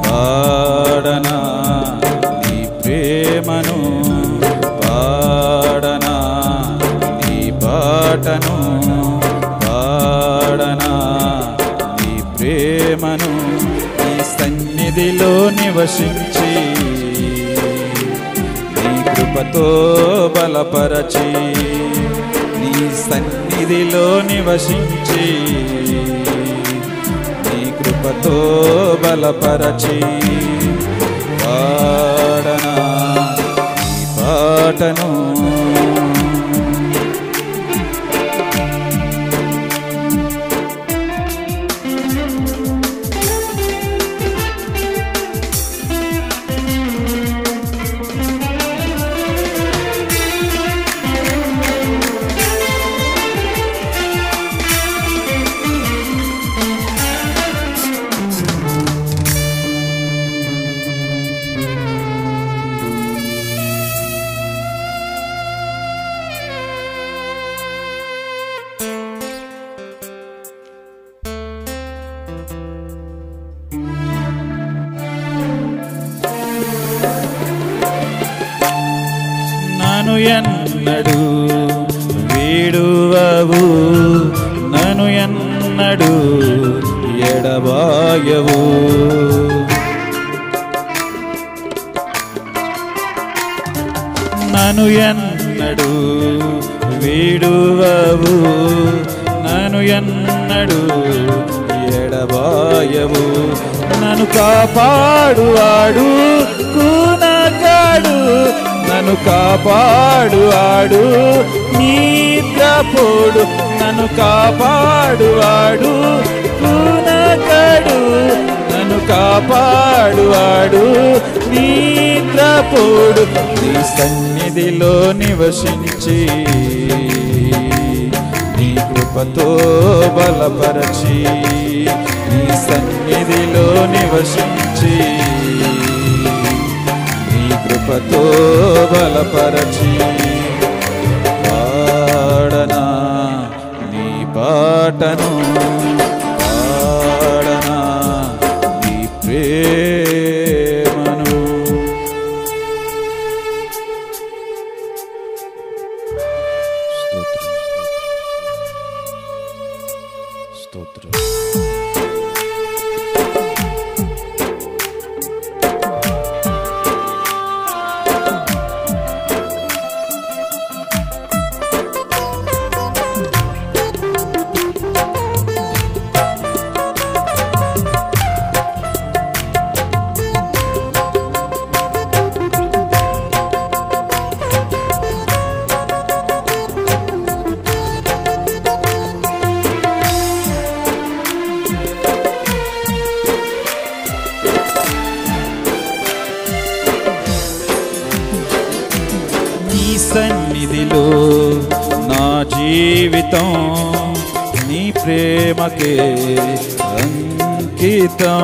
పాడనా నీ ప్రేమను పాడనా నీ పాటను పాడనా నీ ప్రేమను నీ సన్నిధిలో నివసించి నీ కృపతో బలపరచి నీ సన్నిధిలో నివసించి నీ కృపతో బలపరచి పాడనా నీ పాటను నను ఎన్నడు వీడువవు నను ఎన్నడు ఎడబాయవు నను ఎన్నడు వీడువవు నను ఎన్నడు ఎడబాయవు నన్ను కాపాడువాడు కూనగాడు నన్ను కాపాడువాడు నిద్రపోడు నన్ను కాపాడువాడు కూనగాడు నన్ను కాపాడువాడు నిద్రపోడు నీ సన్నిధిలో నివసించి నీ కృపతో బలపరచి నీ సన్నిధిలో నివసించి నీ కృపతో బలపరచి పాడనా నీ పాటను పాడనా నీ ప్రేమను స్తోత్రం స్తోత్రం నీ సన్నిధిలో నా జీవితం నీ ప్రేమకే అంకితం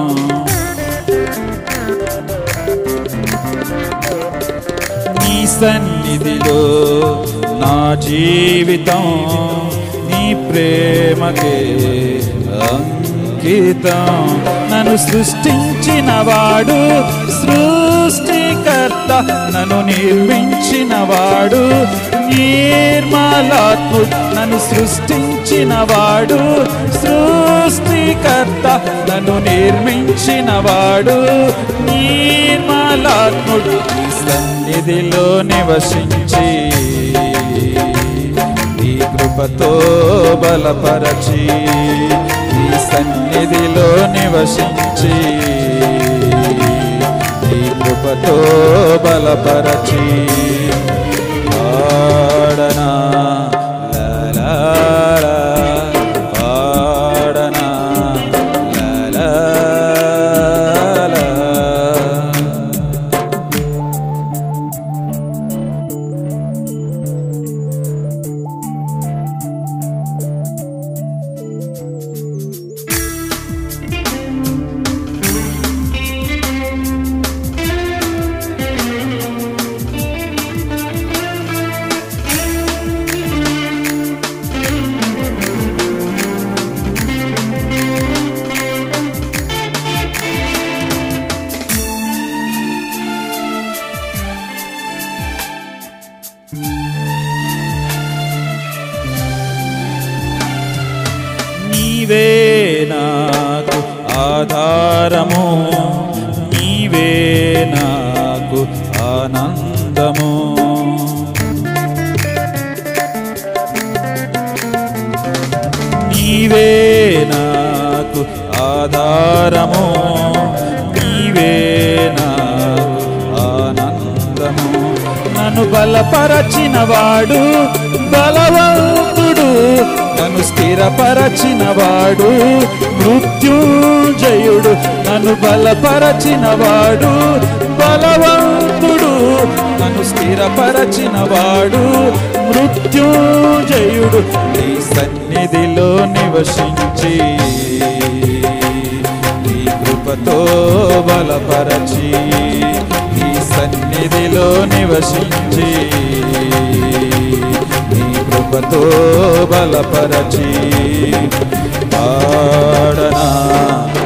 నీ సన్నిధిలో నా జీవితం నీ ప్రేమకే అంకితం నన్ను సృష్టించిన వాడు సృష్టికర్త నన్ను నిర్మించిన వాడు నిర్మలాత్ముడు నన్ను సృష్టించిన వాడు సృష్టికర్త నన్ను నిర్మించిన వాడు నిర్మలాత్ముడు నీ సన్నిధిలో నివసించి నీ కృపతో బలపరచి నీ సన్నిధిలో నివసించి నీ కృపతో బలపరచి పాడనా లలాలా, పాడనా లలాలా. ఆధారము నీవే నాకు ఆనందము నీవే నాకు ఆధారము నీవే నాకు ఆనందము నన్ను బలపరచిన వాడు బలవంతుడు నన్ను స్థిరపరచిన వాడు మృత్యుంజయుడు నన్ను బలపరచిన వాడు బలవంతుడు నన్ను స్థిరపరచిన వాడు మృత్యుంజయుడు నీ సన్నిధిలో నివసించి నీ కృపతో బలపరచి నీ సన్నిధిలో నివసించి నీ కృపతో బలపరచి పాడనా